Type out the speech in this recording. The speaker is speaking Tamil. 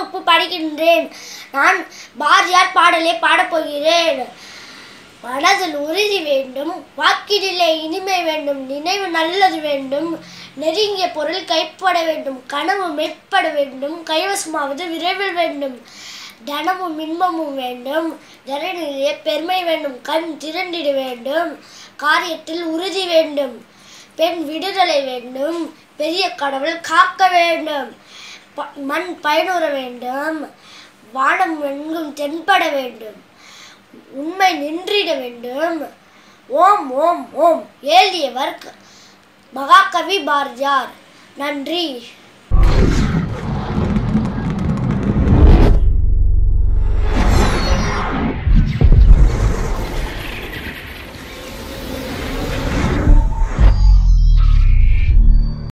வகுப்பு படிக்கின்றேன் நான் பாரதியார் பாடலை பாடப் போகிறேன் மனதில் உறுதி வேண்டும் வாக்கினிலே இனிமை வேண்டும் நினைவு நல்லது வேண்டும் நெருங்கிய பொருள் கைப்பட வேண்டும் கனவு மெய்ப்பட வேண்டும் கைவசமாவது விரைவில் வேண்டும் தனமும் இன்பமும் வேண்டும் ஜனநிலைய பெருமை வேண்டும் கண் திரண்டிட வேண்டும் காரியத்தில் உறுதி வேண்டும் பெண் விடுதலை வேண்டும் பெரிய கடவுள் காக்க வேண்டும் ப- மண் பயனுற வேண்டும் வானம் எங்கும் தென்பட வேண்டும் உண்மை நின்றிட வேண்டும் ஓம் ஓம் ஓம் எழுதியவர் க- மகாகவி பாரதியார் நன்றி